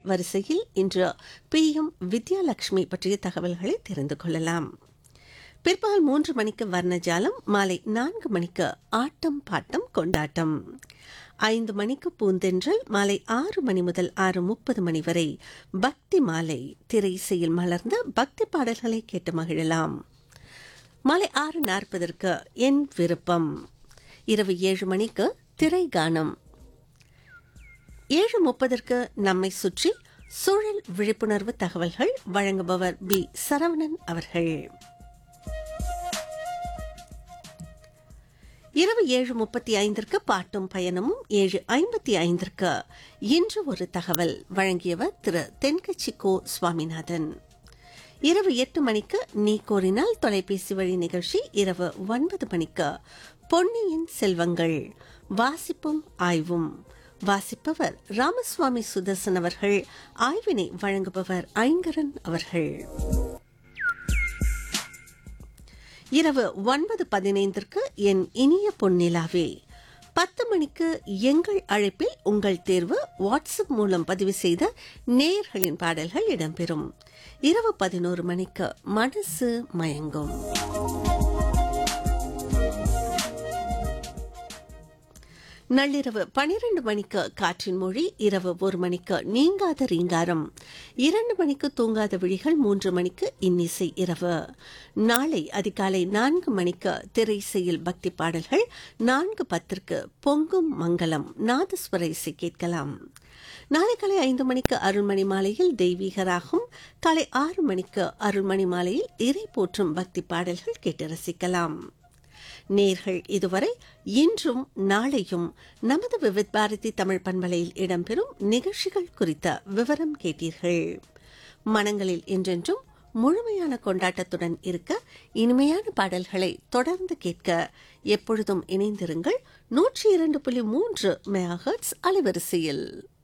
வரிசையில் இன்று B M Vidyalakshmi பற்றிய தகவல்களை தெரிந்து கொள்ளலாம் பிற்பகல் மூன்று மணிக்கு வர்ணஜாலம் மாலை நான்கு மணிக்கு ஆட்டம் பாட்டம் கொண்டாட்டம் ஐந்து மணிக்கு பூந்தென்றல் மாலை ஆறு மணி முதல் ஆறு முப்பது மணி வரை பக்தி மாலை திரைசையில் மலர்ந்த பக்தி பாடல்களை கேட்டு மகிழலாம் மாலை ஆறு நாற்பதற்கு என் விருப்பம் இரவு ஏழு மணிக்கு திரை கானம் ஏழு முப்பதற்கு நம்மை சுற்றி சூழல் விழிப்புணர்வு தகவல்கள் வழங்குபவர் பி சரவணன் அவர்கள் இரவு ஏழு முப்பத்தி ஐந்திற்கு பாட்டும் பயணமும் ஏழு ஐம்பத்தி ஐந்திற்கு இன்று ஒரு தகவல் வழங்கியவர் திரு தென்கட்சி கோ சுவாமிநாதன் இரவு எட்டு மணிக்கு நீ கோரினால் தொலைபேசி வழி நிகழ்ச்சி இரவு ஒன்பது மணிக்கு பொன்னியின் செல்வங்கள் வாசிப்பும் ஆய்வும் வாசிப்பவர் ராமசுவாமி சுதர்சன் அவர்கள் ஆய்வினை வழங்குபவர் ஐங்கரன் அவர்கள் இரவு ஒன்பது பதினைந்திற்கு என் இனிய பொன்னிலாவே பத்து மணிக்கு எங்கள் அழைப்பில் உங்கள் தேர்வு வாட்ஸ்அப் மூலம் பதிவு செய்த நேயர்களின் பாடல்கள் இடம்பெறும் இரவு பதினோரு மணிக்கு மனசு மயங்கும் நள்ளிரவு பனிரெண்டு மணிக்கு காற்றின் மொழி இரவு ஒரு மணிக்கு நீங்காத ரீங்காரம் இரண்டு மணிக்கு தூங்காத விழிகள் மூன்று மணிக்கு இன்னிசை இரவு நாளை அதிகாலை நான்கு மணிக்கு திரைசையில் பக்தி பாடல்கள் நான்கு பத்திற்கு பொங்கும் மங்களம் நாதஸ்வர இசை கேட்கலாம் நாளை காலை ஐந்து மணிக்கு அருள்மணி மாலையில் தெய்வீக ராகம் காலை ஆறு மணிக்கு அருள்மணி மாலையில் இறை போற்றும் பக்தி பாடல்கள் கேட்டு ரசிக்கலாம் நேர்கள் இதுவரை இன்றும் நாளையும் நமது விவித் பாரதி தமிழ் பண்பலையில் இடம்பெறும் நிகழ்ச்சிகள் குறித்த விவரம் கேட்டீர்கள் மனங்களில் என்றென்றும் முழுமையான கொண்டாட்டத்துடன் இருக்க இனிமையான பாடல்களை தொடர்ந்து கேட்க எப்பொழுதும் இணைந்திருங்கள் நூற்றி இரண்டு புள்ளி மூன்று மெகாஹர்ட்ஸ் அலைவரிசையில்